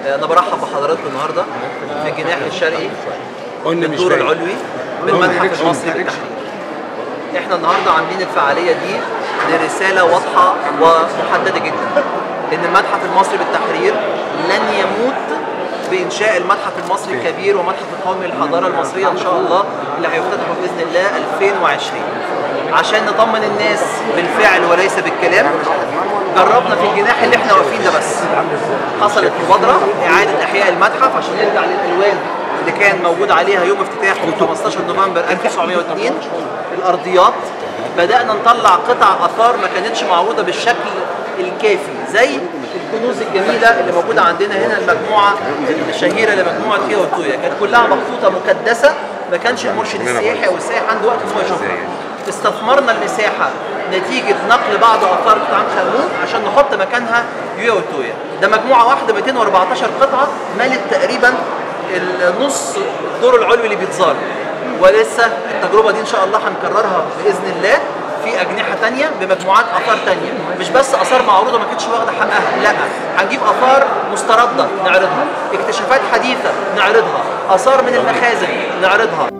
انا برحب بحضراتكم النهارده في الجناح الشرقي قلنا مش الدور باين. العلوي بالمتحف المصري بالتحرير احنا النهارده عاملين الفعاليه دي لرساله واضحه ومحدده جدا ان المتحف المصري بالتحرير لن يموت بانشاء المتحف المصري الكبير ومتحف القومي للحضاره المصريه ان شاء الله اللي هيفتتحوا باذن الله 2020 عشان نطمن الناس بالفعل وليس بالكلام جربنا في الجناح اللي احنا واقفين ده بس حصلت مبادره اعاده احياء المتحف عشان نرجع للالوان اللي كان موجود عليها يوم افتتاحه 15 نوفمبر 1902 الارضيات بدانا نطلع قطع اثار ما كانتش معروضه بالشكل الكافي زي الكنوز الجميله اللي موجوده عندنا هنا المجموعه الشهيره لمجموعه فيها وتويا كانت كلها مخطوطه مكدسه ما كانش المرشد السياحي او السائح عنده وقت ان هو يشوفها استثمرنا المساحه نتيجه نقل بعض اثار توت عنخ امون عشان نحط مكانها يويا وتويا ده مجموعه واحده 214 قطعه مالت تقريبا النص الدور العلوي اللي بيتزار ولسه التجربه دي ان شاء الله هنكررها باذن الله في اجنحه تانية بمجموعات اثار تانية مش بس اثار معروضه ما كانتش واخده حقها لا هنجيب اثار مسترده نعرضها اكتشافات حديثه نعرضها اثار من المخازن نعرضها